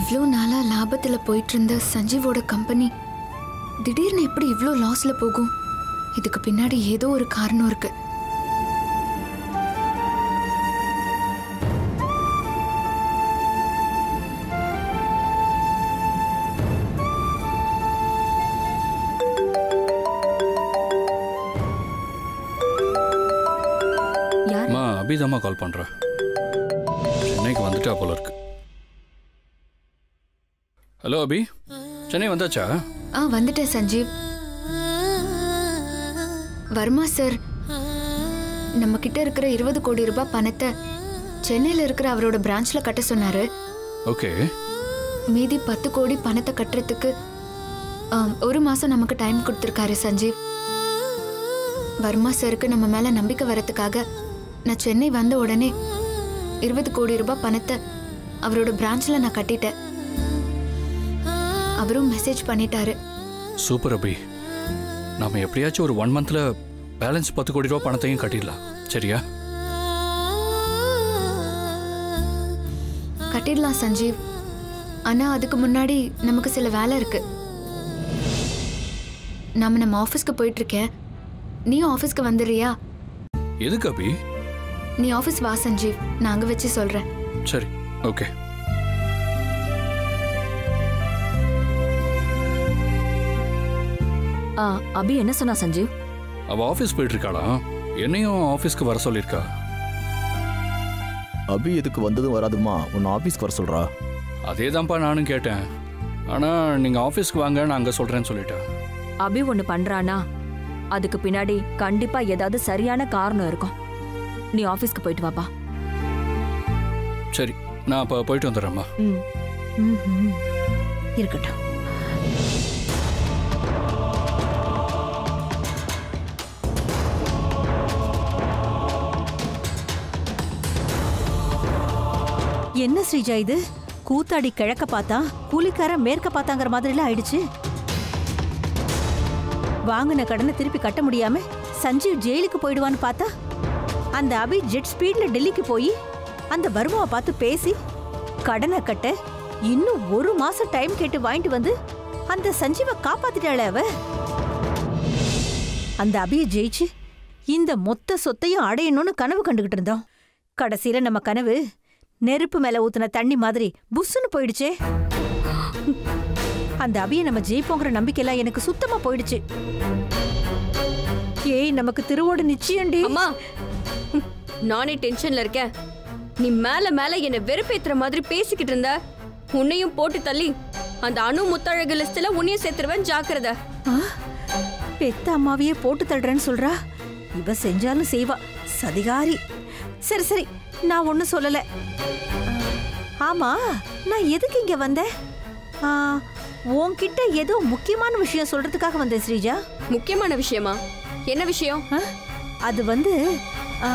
இவ்வளோ நாளா லாபத்துல போயிட்டு இருந்த சஞ்சீவோட கம்பெனி திடீர்னு எப்படி இவ்வளோ லாஸ்ல போகும் இதுக்கு பின்னாடி ஏதோ ஒரு காரணம் இருக்கு யார் அம்மா அபிதாம்மா கால் பண்ணுறேன் சென்னைக்கு வந்துட்டா போல இருக்கு ஹலோ அபி சென்னை வந்தாச்சா ஆ வந்துட்டேன் சஞ்சீவ் வர்மா சார் நம்ம கிட்ட இருக்கிற இருபது கோடி ரூபாய் பணத்தை சென்னையில இருக்கிற அவரோட பிரான்ச்ல கட்ட சொன்னாரு ஓகே மீதி பத்து கோடி பணத்தை கட்டுறதுக்கு ஆம், ஒரு மாசம் நமக்கு டைம் கொடுத்துருக்காரு சஞ்சீவ் வர்மா சாருக்கு நம்ம மேல நம்பிக்கை வரதுக்காக நான் சென்னை வந்த உடனே இருபது கோடி ரூபாய் பணத்தை அவரோட பிரான்ச்ல நான் கட்டிட்டேன் அவரும் மெசேஜ் பண்ணிட்டாரு சூப்பர் அபி நாம எப்படியாச்சும் ஒரு ஒன் மந்த்ல பேலன்ஸ் பத்து கோடி ரூபா பணத்தையும் கட்டிடலாம் சரியா கட்டிடலாம் சஞ்சீவ் ஆனா அதுக்கு முன்னாடி நமக்கு சில வேலை இருக்கு நாம நம்ம ஆஃபீஸ்க்கு போயிட்டு இருக்கேன் நீயும் ஆஃபீஸ்க்கு வந்துடுறியா எதுக்கு அபி நீ ஆஃபீஸ் வா சஞ்சீவ் நான் அங்க வச்சு சொல்றேன் சரி ஓகே ஆ, அபி என்ன சொன்னா சஞ்சீவ் அவ ஆஃபீஸ் போயிட்டு இருக்காளா என்னையும் ஆஃபீஸ்க்கு வர சொல்லியிருக்கா அபி எதுக்கு வந்ததும் வராதுமா உன்னை ஆபீஸ்க்கு வர சொல்றா அதே தான்ப்பா நானும் கேட்டேன் ஆனா நீங்க ஆஃபீஸ்க்கு வாங்க நான் அங்க சொல்றேன்னு சொல்லிட்டா அபி ஒண்ணு பண்றானா அதுக்கு பின்னாடி கண்டிப்பா ஏதாவது சரியான காரணம் இருக்கும் நீ ஆபீஸ்க்கு போயிட்டு வாப்பா சரி நான் அப்போ போயிட்டு வந்துடுறேம்மா ம் ம்ஹும். இருக்கட்டும் என்ன ஸ்ரீஜா இது கூத்தாடி கிழக்க பார்த்தா கூலிக்காரன் மேற்க பார்த்தாங்கிற மாதிரிலாம் ஆயிடுச்சு வாங்கின கடனை திருப்பி கட்ட முடியாம சஞ்சீவ் ஜெயிலுக்கு போயிடுவான்னு பார்த்தா அந்த அபி ஜெட் ஸ்பீட்ல டெல்லிக்கு போய் அந்த வர்மாவை பார்த்து பேசி கடனை கட்ட இன்னும் ஒரு மாசம் டைம் கேட்டு வாங்கிட்டு வந்து அந்த சஞ்சீவை காப்பாத்திட்டாளே அவ அந்த அபியை ஜெயிச்சு இந்த மொத்த சொத்தையும் அடையணும்னு கனவு கண்டுகிட்டு இருந்தோம் கடைசியில நம்ம கனவு நெருப்பு மேல ஊத்துன தண்ணி மாதிரி புஸ்ஸுன்னு போயிடுச்சே அந்த அபியை நம்ம ஜெயிப்போங்கிற நம்பிக்கையெல்லாம் எனக்கு சுத்தமா போயிடுச்சு ஏய் நமக்கு திருவோடு நிச்சயம்டி அம்மா ம், நானே டென்ஷன்ல இருக்கேன் நீ மேல மேல என்ன வெறுப்பேத்துற மாதிரி பேசிக்கிட்டு இருந்த உன்னையும் போட்டு தள்ளி அந்த அணு முத்தழகு லிஸ்ட்ல உன்னையும் சேர்த்துருவேன் ஜாக்கிரதை ஆ? பெத்த அம்மாவையே போட்டு தள்ளுறேன்னு சொல்றா இவ செஞ்சாலும் செய்வா சதிகாரி சரி சரி நான் ஒன்னும் சொல்லல ஆ, ஆமா நான் எதுக்கு இங்க வந்தேன் ஆ, உன்கிட்ட ஏதோ முக்கியமான விஷயம் சொல்றதுக்காக வந்தேன் ஸ்ரீஜா முக்கியமான விஷயமா என்ன விஷயம் ஆ? அது வந்து ஆ,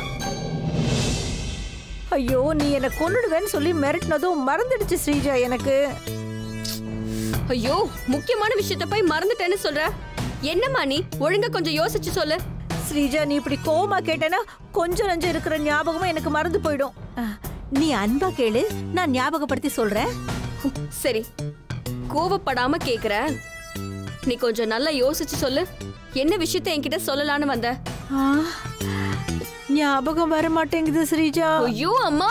ஐயோ நீ என்னை கொன்னுடுவேன்னு சொல்லி மிரட்டினதும் மறந்துடுச்சு ஸ்ரீஜா எனக்கு ஐயோ முக்கியமான விஷயத்த போய் மறந்துட்டேன்னு சொல்ற என்னம்மா நீ ஒழுங்கா கொஞ்சம் யோசிச்சு சொல்லு ஸ்ரீஜா நீ இப்படி கோவமா கேட்டேன்னா கொஞ்சம் நஞ்சம் இருக்கிற ஞாபகமும் எனக்கு மறந்து போயிடும் ஆ, நீ அன்பா கேளு நான் ஞாபகப்படுத்தி சொல்றேன் சரி கோவப்படாம கேக்குற நீ கொஞ்சம் நல்லா யோசிச்சு சொல்லு என்ன விஷயத்த என்கிட்ட சொல்லலான்னு வந்த ஆ, ஞாபகம் வர மாட்டேங்குது ஸ்ரீஜா ஐயோ அம்மா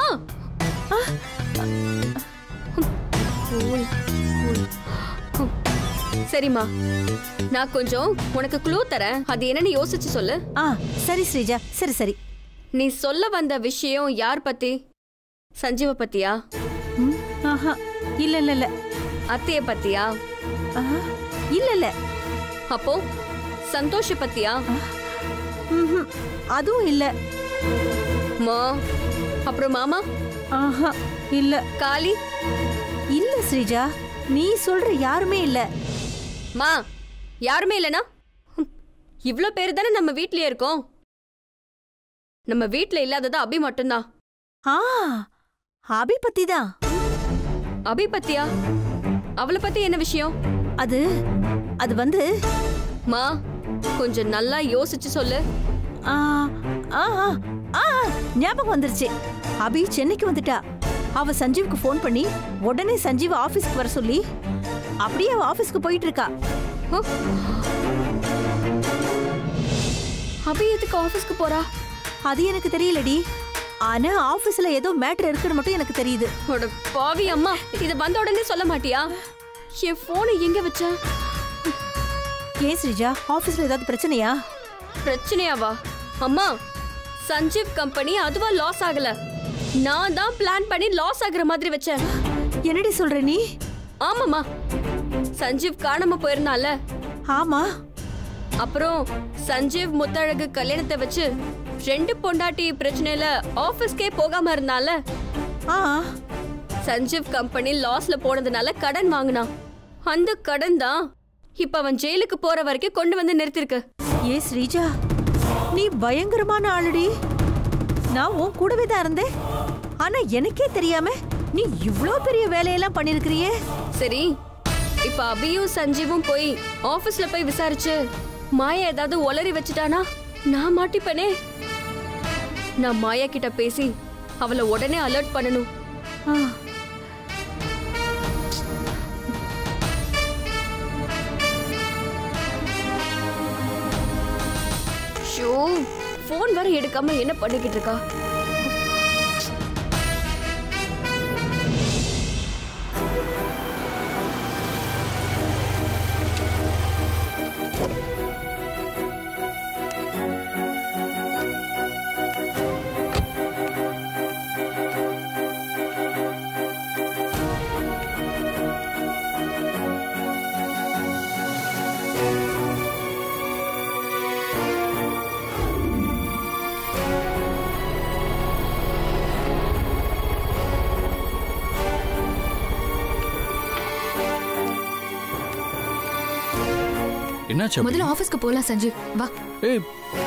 சரிம்மா நான் கொஞ்சம் உனக்கு க்ளூ தரேன் அது என்னன்னு யோசிச்சு சொல்லு ஆ சரி ஸ்ரீஜா சரி சரி நீ சொல்ல வந்த விஷயம் யார் பத்தி சஞ்சீவ பத்தியா ம், ஆஹா இல்ல இல்ல இல்ல அத்தைய பத்தியா ஆ, இல்ல இல்ல அப்போ சந்தோஷ பத்தியா ம்ஹும், அதுவும் இல்ல மா அப்புறம் மாமா ஆஹா இல்ல காளி இல்ல ஸ்ரீஜா நீ சொல்ற யாருமே இல்ல மா யாருமே இல்லனா இவ்ளோ பேர் தானே நம்ம வீட்லயே இருக்கோம் நம்ம வீட்ல இல்லாதது அபி மட்டும்தான் ஆ அபி பத்தி தான் அபி பத்தியா அவளை பத்தி என்ன விஷயம் அது அது வந்து மா கொஞ்சம் நல்லா யோசிச்சு சொல்லு ஆ, ஆ, ஆ, ஆ, ஞாபகம் வந்துருச்சு அபி சென்னைக்கு வந்துட்டா அவ சஞ்சீவுக்கு ஃபோன் பண்ணி உடனே சஞ்சீவ் ஆபீஸ்க்கு வர சொல்லி அப்படியே அவ ஆபீஸ்க்கு போயிட்டு இருக்கா அபி எதுக்கு ஆபீஸ்க்கு போறா அது எனக்கு தெரியலடி ஆனா ஆபீஸ்ல ஏதோ மேட்டர் இருக்குன்னு மட்டும் எனக்கு தெரியுது அட பாவி அம்மா இது வந்த உடனே சொல்ல மாட்டியா என் போனை எங்க வச்ச ஏன் ஸ்ரீஜா ஆபீஸ்ல ஏதாவது பிரச்சனையா பிரச்சனையாவா அம்மா சஞ்சீவ் கம்பெனி அதுவா லாஸ் ஆகல நான் தான் பிளான் பண்ணி லாஸ் ஆகுற மாதிரி வச்சேன் என்னடி சொல்ற நீ ஆமாம்மா சஞ்சீவ் காணாம போயிருந்தால ஆமா அப்புறம் சஞ்சீவ் முத்தழகு கல்யாணத்தை வச்சு ரெண்டு பொண்டாட்டி பிரச்சனையில ஆபீஸ்க்கே போகாம இருந்தால ஆ சஞ்சீவ் கம்பெனி லாஸ்ல போனதுனால கடன் வாங்கினான் அந்த கடன் தான் இப்ப அவன் ஜெயிலுக்கு போற வரைக்கும் கொண்டு வந்து நிறுத்திருக்கு ஏ ஸ்ரீஜா நீ பயங்கரமான ஆளுடி நான் உன் கூடவே தான் இருந்தேன் ஆனா எனக்கே தெரியாம நீ இவ்ளோ பெரிய வேலையெல்லாம் பண்ணிருக்கிறியே சரி இப்ப அபியும் சஞ்சீவும் போய் ஆபீஸ்ல போய் விசாரிச்சு மாயா ஏதாவது ஒளறி வச்சுட்டானா நான் மாட்டிப்பனே நான் மாயா கிட்ட பேசி அவளை உடனே அலர்ட் பண்ணணும் ஆ, ஷோ ஃபோன் வேற எடுக்காம என்ன பண்ணிக்கிட்டு இருக்கா என்னாச்சு அபி? முதல்ல ஆபீஸ்க்கு போலாம் சஞ்சீவ் வா ஏய்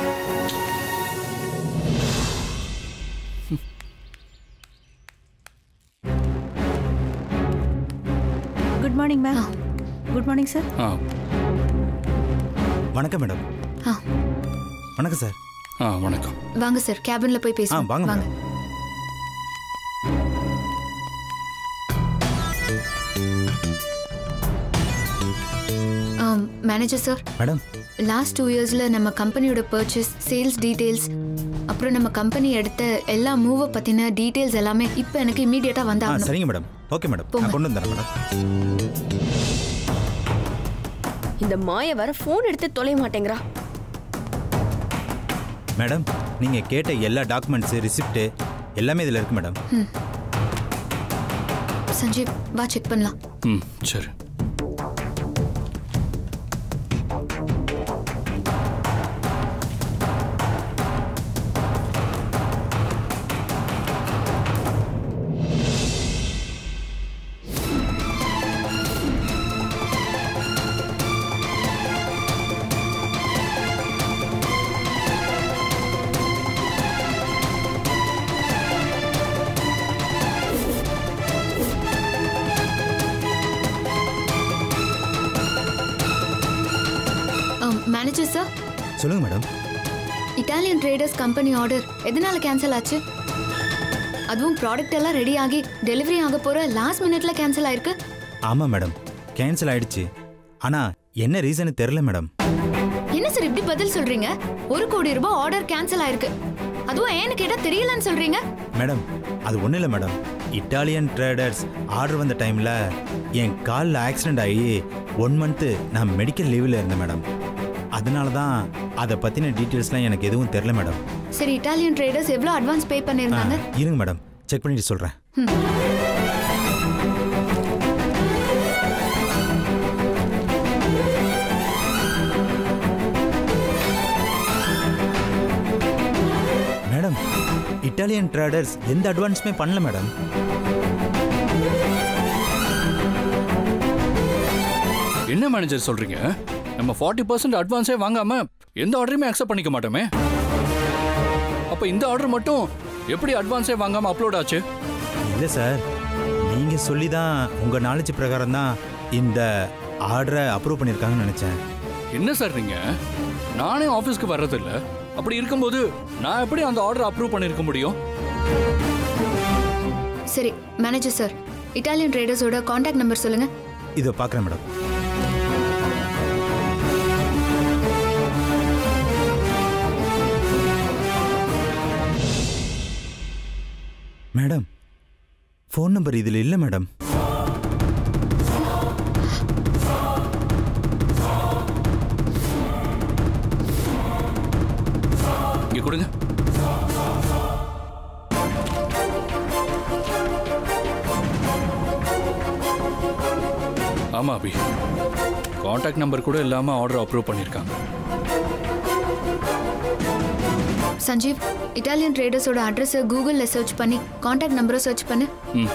good morning ma'am good morning sir ஆ வணக்கம் மேடம் ஆ வணக்கம் சார் ஆ வணக்கம் வாங்க சார் கேபின்ல போய் ஆ பேசுவோம் வாங்க madam manager sir madam last two இயர்ஸ்ல நம்ம கம்பெனியோட பர்ச்சேஸ் சேல்ஸ் டீடைல்ஸ் அப்புறம் நம்ம கம்பெனி எடுத்த எல்லா மூவை பத்தின டீடைல்ஸ் எல்லாமே இப்போ எனக்கு இமீடியட்டா ஆ வந்தாகணும் சரிங்க மேடம் ஓகே மேடம் போங்க. நான் கொண்டு வந்துடுறேன் மேடம் இந்த மாய வர ஃபோன் எடுத்து தொலைய மாட்டேங்கிறா மேடம் நீங்கள் கேட்ட எல்லா டாக்குமெண்ட்ஸு ரிசிப்ட்டு எல்லாமே இதில் இருக்கு மேடம் சஞ்சீவ் வா செக் பண்ணலாம் ம் சரி மேனேஜர் சார் சொல்லுங்கள் madam Italian traders company order எதனால கேன்சல் ஆச்சு அதுவும் ப்ராடக்ட் எல்லாம் ரெடி ஆகி டெலிவரி ஆக போற லாஸ்ட் மினிட்ல கேன்சல் ஆயிருக்கு ஆமாம் மேடம் கேன்சல் ஆயிடுச்சு ஆனால் என்ன ரீசனு தெரில மேடம் என்ன சார் இப்படி பதில் சொல்றீங்க ஒரு கோடி ரூபாய் ஆர்டர் கேன்சல் ஆயிருக்கு அதுவும் ஏன்னு கேட்டா தெரியலன்னு சொல்றீங்க மேடம் அது ஒன்றும் இல்லை மேடம் இட்டாலியன் ட்ரேடர்ஸ் ஆர்டர் வந்த டைமில் என் காலில் ஆக்சிடென்ட் ஆகி ஒன் மந்த்து நான் மெடிக்கல் லீவில் இருந்தேன் மேடம் அதனால தான் அதை பற்றின டீட்டெயில்ஸ்லாம் எனக்கு எதுவும் தெரில மேடம் சரி இட்டாலியன் ட்ரேடர்ஸ் எவ்வளவு அட்வான்ஸ் பே ஆ, பண்ணிருந்தாங்க இருங்க மேடம் செக் பண்ணிட்டு சொல்கிறேன் மேடம் இட்டாலியன் ட்ரேடர்ஸ் எந்த அட்வான்ஸுமே பண்ணல மேடம் என்ன மேனேஜர் சொல்றீங்க நம்ம ஃபார்ட்டி பர்சன்ட் அட்வான்ஸே வாங்காம எந்த ஆர்டரையுமே அக்செப்ட் பண்ணிக்க மாட்டோமே அப்ப இந்த ஆர்டர் மட்டும் எப்படி அட்வான்ஸே வாங்காம அப்லோட் ஆச்சு இல்லை சார் நீங்கள் சொல்லி தான் உங்கள் நாலேஜ் பிரகாரம் தான் இந்த ஆர்டரை அப்ரூவ் பண்ணியிருக்காங்கன்னு நினச்சேன் என்ன சார் நீங்க நானே ஆபீஸ்க்கு வர்றதில்ல அப்படி இருக்கும்போது நான் எப்படி அந்த ஆர்டர் அப்ரூவ் பண்ணிருக்க முடியும் சரி மேனேஜர் சார் இட்டாலியன் ட்ரேடர்ஸோட காண்டாக்ட் நம்பர் சொல்லுங்க இதோ பார்க்குறேன் மேடம் மேடம் ஃபோன் நம்பர் இதில் இல்லை மேடம் இங்க கொடுங்க ஆமா அபி காண்டாக்ட் நம்பர் கூட இல்லாம ஆர்டர் அப்ரூவ் பண்ணிருக்காங்க சஞ்சீவ் இட்டாலியன் ட்ரேடர்ஸோட அட்ரஸை கூகுளில் சர்ச் பண்ணி காண்டாக்ட் நம்பரை சர்ச் பண்ணு ம்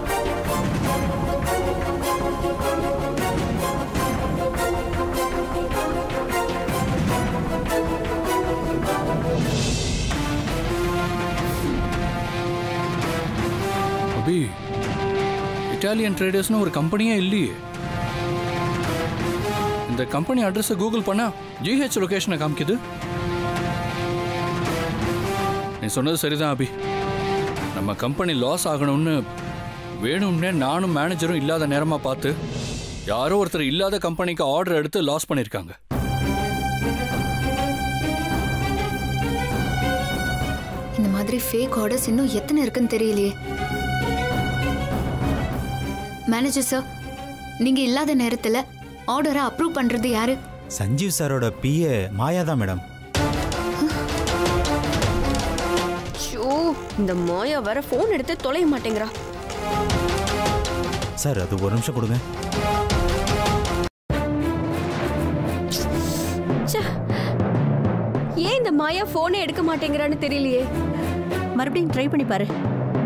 அபி இட்டாலியன் ட்ரேடர்ஸ்னு ஒரு கம்பெனியே இல்லையே இந்த கம்பெனி அட்ரஸை கூகுள் பண்ணா ஜிஹெச் லொகேஷனை காமிக்குது நீ சொன்னது சரிதான் அபி நம்ம கம்பெனி லாஸ் ஆகணும்னு வேணும்னே நானும் மேனேஜரும் இல்லாத நேரமா பார்த்து யாரோ ஒருத்தர் இல்லாத கம்பெனிக்கு ஆர்டர் எடுத்து லாஸ் பண்ணிருக்காங்க இந்த மாதிரி ஃபேக் ஆர்டர்ஸ் இன்னும் எத்தனை இருக்குன்னு தெரியலையே மேனேஜர் சார் நீங்க இல்லாத நேரத்துல ஆர்டரை அப்ரூவ் பண்றது யாரு சஞ்சீவ் சாரோட பிஏ மாயா தான் மேடம் ஷோ இந்த மாயா வேற ஃபோன் எடுத்து தொலைய மாட்டேங்கிறா சார் அது ஒரு நிமிஷம் கொடுங்க ச்சே. ஏன் இந்த மாயா ஃபோனே எடுக்க மாட்டேங்கிறான்னு தெரியலையே மறுபடியும் ட்ரை பண்ணி பாரு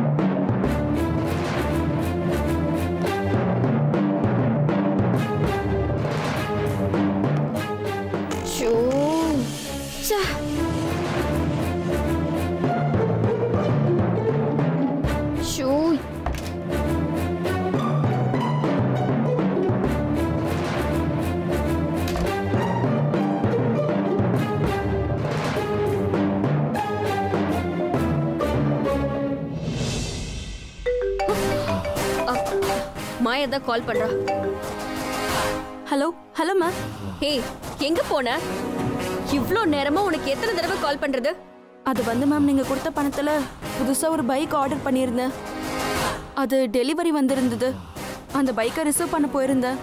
ஷோ ச்சே. ஷோ மாயா தான் கால் பண்றா ஹலோ ஹலோ மேம் ஹே எங்க போன இவ்ளோ நேரமா உனக்கு எத்தனை தடவை கால் பண்றது அது வந்து மேம் நீங்க கொடுத்த பணத்துல புதுசா ஒரு பைக் ஆர்டர் பண்ணியிருந்தேன் அது டெலிவரி வந்திருந்தது அந்த பைக்கை ரிசர்வ் பண்ண போயிருந்தேன்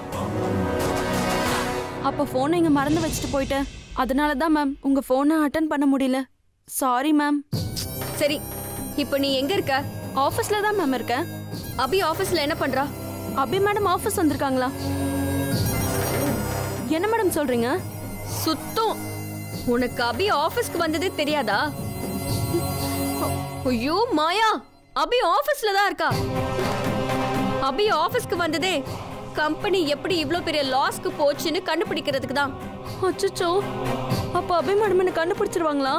அப்போ ஃபோனை இங்க மறந்து வச்சுட்டு போயிட்டேன் அதனால தான் மேம் உங்க ஃபோனை அட்டன் பண்ண முடியல சாரி மேம் சரி இப்போ நீ எங்க இருக்க ஆஃபீஸ்ல தான் மேம் இருக்கேன் அபி ஆபீஸ்ல என்ன பண்றா அபி மேடம் ஆஃபீஸ் வந்திருக்காங்களா என்ன மேடம் சொல்றீங்க சுத்தம் உனக்கு அபி ஆபீஸ்க்கு வந்ததே தெரியாதா ஐயோ மாயா அபி ஆபீஸ்ல தான் இருக்கா அபி ஆபீஸ்க்கு வந்ததே கம்பெனி எப்படி இவ்ளோ பெரிய லாஸ்க்கு போச்சுன்னு கண்டுபிடிக்கிறதுக்கு தான் அச்சச்சோ அப்ப அபி மேடம் என்ன கண்டுபிடிச்சிருவாங்களா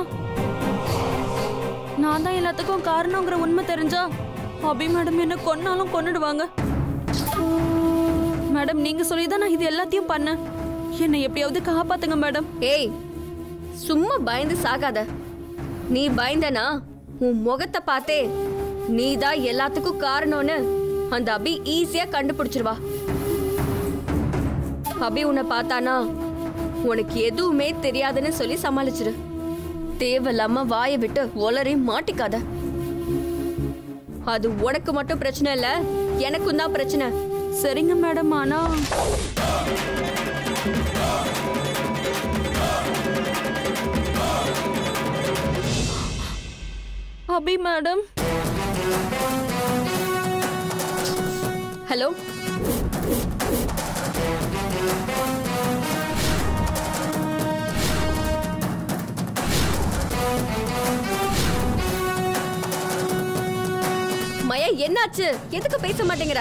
நான் தான் எல்லாத்துக்கும் காரணங்கிற உண்மை தெரிஞ்சா அபி மேடம் என்ன கொன்னாலும் கொன்னுடுவாங்க மேடம் நீங்க சொல்லி தான் நான் இது எல்லாத்தையும் பண்ணேன் என்னை எப்படியாவது காப்பாத்துங்க மேடம் ஏய் சும்மா பயந்து சாகாத நீ பயந்தனா உன் முகத்தை பார்த்தே நீ தான் எல்லாத்துக்கும் காரணம்னு அந்த அபி ஈஸியா கண்டுபிடிச்சிருவா அபி உன்னை பார்த்தானா உனக்கு எதுவுமே தெரியாதுன்னு சொல்லி சமாளிச்சிரு தேவையில்லாம வாயை விட்டு ஒளரி மாட்டிக்காத அது உனக்கு மட்டும் பிரச்சனை இல்ல எனக்கும் தான் பிரச்சனை சரிங்க மேடம் ஆனா அபி மேடம் ஹலோ மயா என்னாச்சு எதுக்கு பேச மாட்டேங்கிற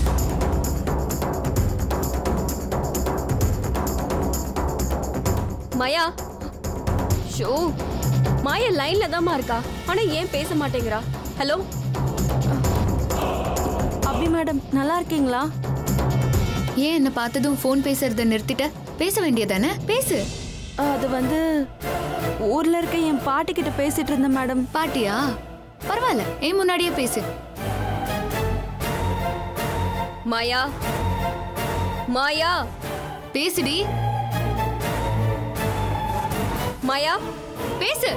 மயா ஷோ மாயா லைன்ல தாம்மா இருக்கா ஆனா ஏன் பேச மாட்டேங்கிறா ஹலோ அபி மேடம் நல்லா இருக்கீங்களா ஏன் என்ன பார்த்ததும் ஃபோன் பேசுறத நிறுத்திட்ட பேச வேண்டியதானே பேசு அது வந்து ஊர்ல இருக்க என் பாட்டி கிட்ட பேசிட்டு இருந்தேன் மேடம் பாட்டியா பரவாயில்ல ஏன் முன்னாடியே பேசு மாயா மாயா பேசுடி மாயா பேசு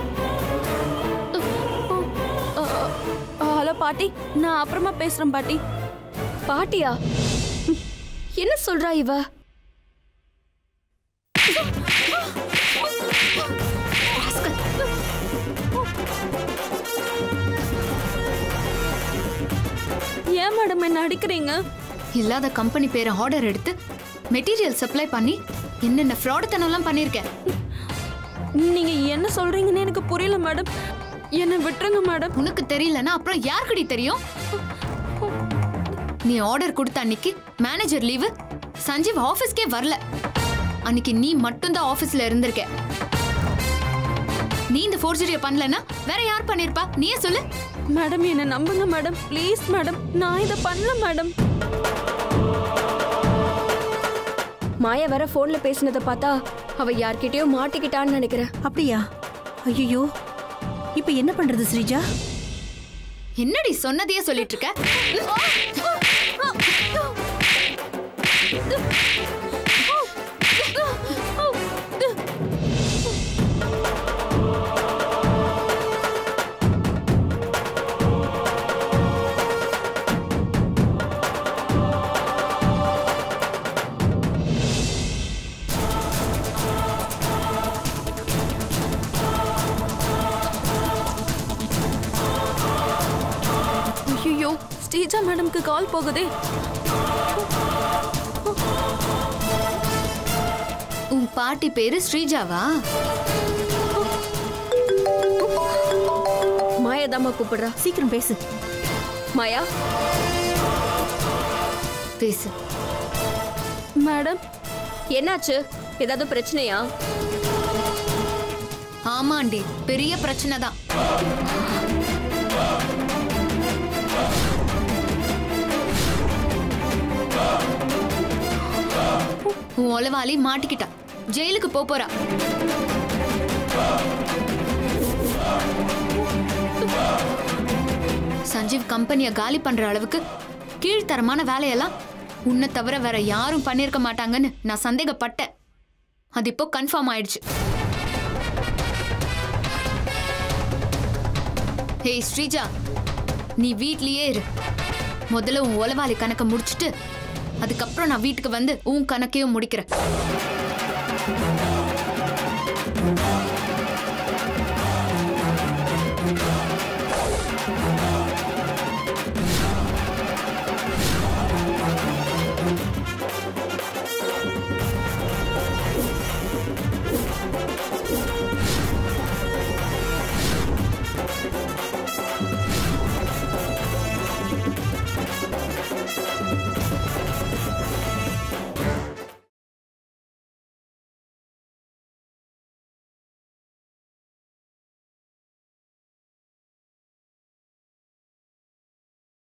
ஹலோ பாட்டி நான் அப்புறமா பேசுறேன் பாட்டி பாட்டியா என்ன சொல்றா இவ ஏன் மேடம் என்ன அடிக்கிறீங்க இல்லாத கம்பெனி பேரை ஆர்டர் எடுத்து மெட்டீரியல் சப்ளை பண்ணி என்னென்ன ஃப்ராடுத்தனம்லாம் பண்ணியிருக்கேன் நீங்க என்ன சொல்றீங்கன்னு எனக்கு புரியல மேடம் என்னை விட்டுருங்க மேடம் உனக்கு தெரியலன்னா அப்புறம் யாருக்குடி தெரியும் நீ ஆர்டர் கொடுத்த அன்னைக்கு மேனேஜர் லீவு சஞ்சீவ் ஆபீஸ்க்கே வரல அன்னைக்கு நீ மட்டும்தான் ஆபீஸ்ல இருந்திருக்க நீ இந்த ஃபோர்ஜரியை பண்ணலன்னா வேற யார் பண்ணிருப்பா நீயே சொல்லு மேடம் என்ன நம்புங்க மேடம் ப்ளீஸ் மேடம் நான் இதை பண்ணல மேடம் மாயா வேற போன்ல பேசினதை பார்த்தா அவ யார்கிட்டயோ மாட்டிக்கிட்டான்னு நினைக்கிறேன் அப்படியா ஐயோ இப்போ என்ன பண்றது ஸ்ரீஜா என்னடி சொன்னதையே சொல்லிட்டு இருக்க ஐயோ ஸ்ரீஜா மேடம்க்கு கால் போகுதே உன் பாட்டி பேரு ஸ்ரீஜாவா மாயா தாம்மா கூப்பிடுறா சீக்கிரம் பேசு மாயா பேசு மேடம் என்னாச்சு ஏதாவது பிரச்சனையா ஆமாண்டி பெரிய பிரச்சனை தான் உன் ஒலவாளி மாட்டிக்கிட்டா ஜெயிலுக்கு போப் போறா சஞ்சீவ் கம்பெனியை காலி பண்ற அளவுக்கு கீழ்த்தரமான வேலையெல்லாம் உன்னை தவிர வேற யாரும் பண்ணியிருக்க மாட்டாங்கன்னு நான் சந்தேகப்பட்டேன் அது இப்போ கன்ஃபார்ம் ஆயிடுச்சு ஹேய் ஸ்ரீஜா நீ வீட்லயே இரு முதல்ல உன் உளவாளி கணக்கை முடிச்சிட்டு அதுக்கப்புறம் நான் வீட்டுக்கு வந்து உன் கணக்கையும் முடிக்கிறேன்